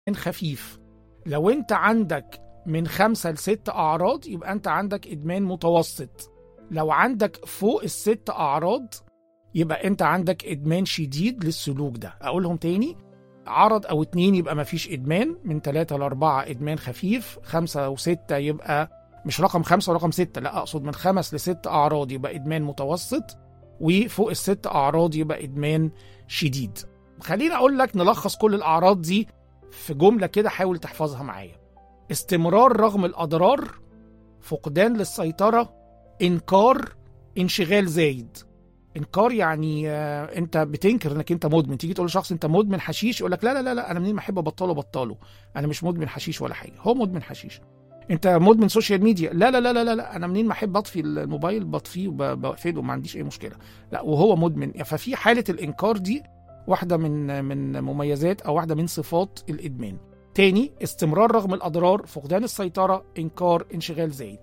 خفيف لو انت عندك من خمسة لست أعراض يبقى أنت عندك إدمان متوسط لو عندك فوق الست أعراض يبقى أنت عندك إدمان شديد للسلوك ده أقولهم تاني عرض أو اتنين يبقى مفيش إدمان من تلاتة لأربعة إدمان خفيف خمسة وستة يبقى مش رقم خمسة ورقم ستة لا أقصد من خمس لست أعراض يبقى إدمان متوسط وفوق الست أعراض يبقى إدمان شديد خليني أقول لك نلخص كل الأعراض دي في جملة كده حاول تحفظها معايا استمرار رغم الأضرار فقدان للسيطرة إنكار انشغال زايد انكار يعني آه، انت بتنكر انك انت مدمن تيجي تقول لشخص انت مدمن حشيش يقول لك لا لا لا لا انا منين ما احب ابطله بطله انا مش مدمن حشيش ولا حاجه هو مدمن حشيش انت مدمن سوشيال ميديا لا لا لا لا لا, لا. انا منين ما احب اطفي الموبايل بطفيه وبقفله ما عنديش اي مشكله لا وهو مدمن ففي حاله الانكار دي واحده من من مميزات او واحده من صفات الادمان تاني استمرار رغم الاضرار فقدان السيطره انكار انشغال زايد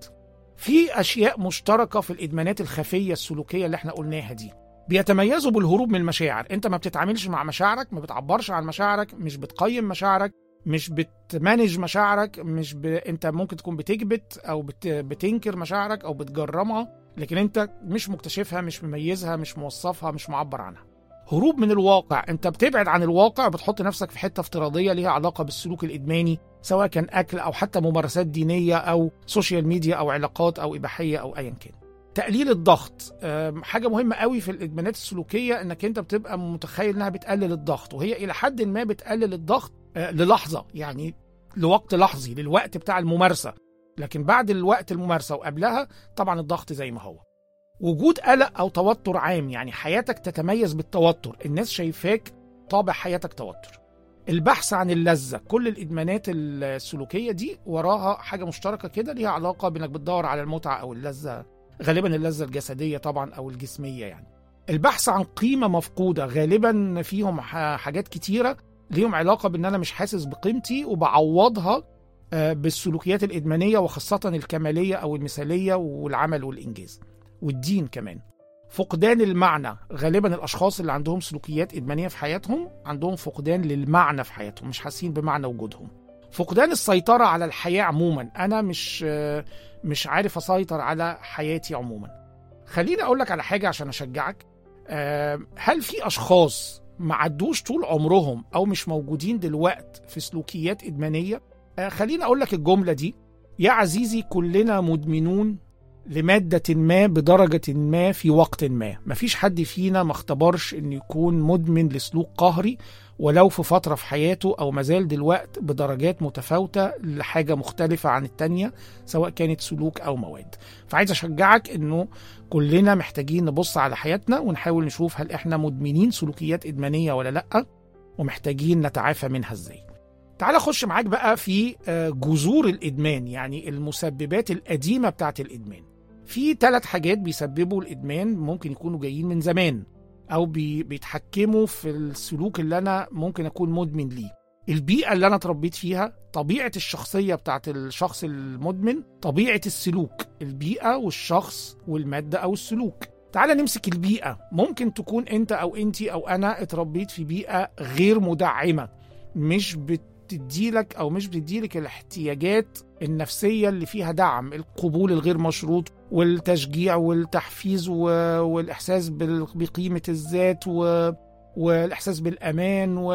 في اشياء مشتركه في الادمانات الخفيه السلوكيه اللي احنا قلناها دي بيتميزوا بالهروب من المشاعر انت ما بتتعاملش مع مشاعرك ما بتعبرش عن مشاعرك مش بتقيم مشاعرك مش بتمانج مشاعرك مش ب... انت ممكن تكون بتكبت او بت... بتنكر مشاعرك او بتجرمها لكن انت مش مكتشفها مش مميزها مش موصفها مش معبر عنها هروب من الواقع انت بتبعد عن الواقع بتحط نفسك في حته افتراضيه ليها علاقه بالسلوك الادماني سواء كان اكل او حتى ممارسات دينيه او سوشيال ميديا او علاقات او اباحيه او ايا كان تقليل الضغط أم، حاجه مهمه قوي في الادمانات السلوكيه انك انت بتبقى متخيل انها بتقلل الضغط وهي الى حد ما بتقلل الضغط آه، للحظه يعني لوقت لحظي للوقت بتاع الممارسه لكن بعد الوقت الممارسه وقبلها طبعا الضغط زي ما هو وجود قلق او توتر عام يعني حياتك تتميز بالتوتر الناس شايفاك طابع حياتك توتر البحث عن اللذة كل الإدمانات السلوكية دي وراها حاجة مشتركة كده ليها علاقة بإنك بتدور على المتعة أو اللذة غالبا اللذة الجسدية طبعا أو الجسمية يعني البحث عن قيمة مفقودة غالبا فيهم ح- حاجات كتيرة ليهم علاقة بإن أنا مش حاسس بقيمتي وبعوضها آه، بالسلوكيات الإدمانية وخاصة الكمالية أو المثالية والعمل والإنجاز والدين كمان فقدان المعنى غالبا الاشخاص اللي عندهم سلوكيات ادمانيه في حياتهم عندهم فقدان للمعنى في حياتهم مش حاسين بمعنى وجودهم فقدان السيطره على الحياه عموما انا مش آه، مش عارف اسيطر على حياتي عموما خليني اقول لك على حاجه عشان اشجعك آه، هل في اشخاص ما عدوش طول عمرهم او مش موجودين دلوقت في سلوكيات ادمانيه آه، خليني اقول لك الجمله دي يا عزيزي كلنا مدمنون لمادة ما بدرجة ما في وقت ما مفيش حد فينا ما اختبرش انه يكون مدمن لسلوك قهري ولو في فترة في حياته أو مازال دلوقت بدرجات متفاوتة لحاجة مختلفة عن التانية سواء كانت سلوك أو مواد فعايز أشجعك أنه كلنا محتاجين نبص على حياتنا ونحاول نشوف هل إحنا مدمنين سلوكيات إدمانية ولا لأ ومحتاجين نتعافى منها إزاي تعال أخش معاك بقى في آه، جذور الإدمان يعني المسببات القديمة بتاعت الإدمان في ثلاث حاجات بيسببوا الادمان ممكن يكونوا جايين من زمان او بي بيتحكموا في السلوك اللي انا ممكن اكون مدمن ليه البيئه اللي انا اتربيت فيها طبيعه الشخصيه بتاعت الشخص المدمن طبيعه السلوك البيئه والشخص والماده او السلوك تعال نمسك البيئه ممكن تكون انت او انتي او انا اتربيت في بيئه غير مدعمه مش بتديلك او مش بتديلك الاحتياجات النفسيه اللي فيها دعم القبول الغير مشروط والتشجيع والتحفيز و... والاحساس بال- بقيمه الذات و... والاحساس بالامان و...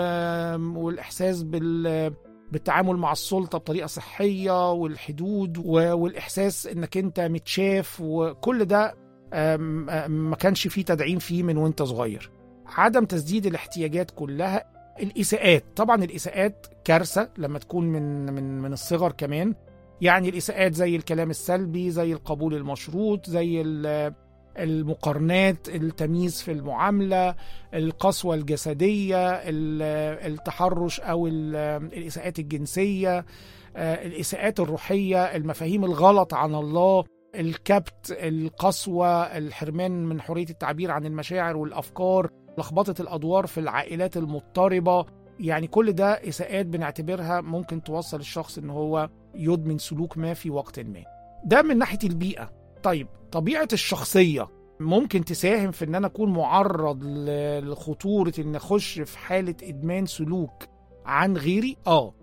والاحساس بال... بالتعامل مع السلطه بطريقه صحيه والحدود و... والاحساس انك انت متشاف وكل ده آم، آم، ما كانش فيه تدعيم فيه من وانت صغير عدم تسديد الاحتياجات كلها الاساءات طبعا الاساءات كارثه لما تكون من من من الصغر كمان يعني الاساءات زي الكلام السلبي زي القبول المشروط زي ال- المقارنات التمييز في المعامله القسوه الجسديه ال- التحرش او ال- الاساءات الجنسيه آه، الاساءات الروحيه المفاهيم الغلط عن الله الكبت القسوه الحرمان من حريه التعبير عن المشاعر والافكار لخبطه الادوار في العائلات المضطربه يعني كل ده اساءات بنعتبرها ممكن توصل الشخص ان هو يدمن سلوك ما في وقت ما ده من ناحيه البيئه طيب طبيعه الشخصيه ممكن تساهم في ان انا اكون معرض ل- لخطوره ان اخش في حاله ادمان سلوك عن غيري اه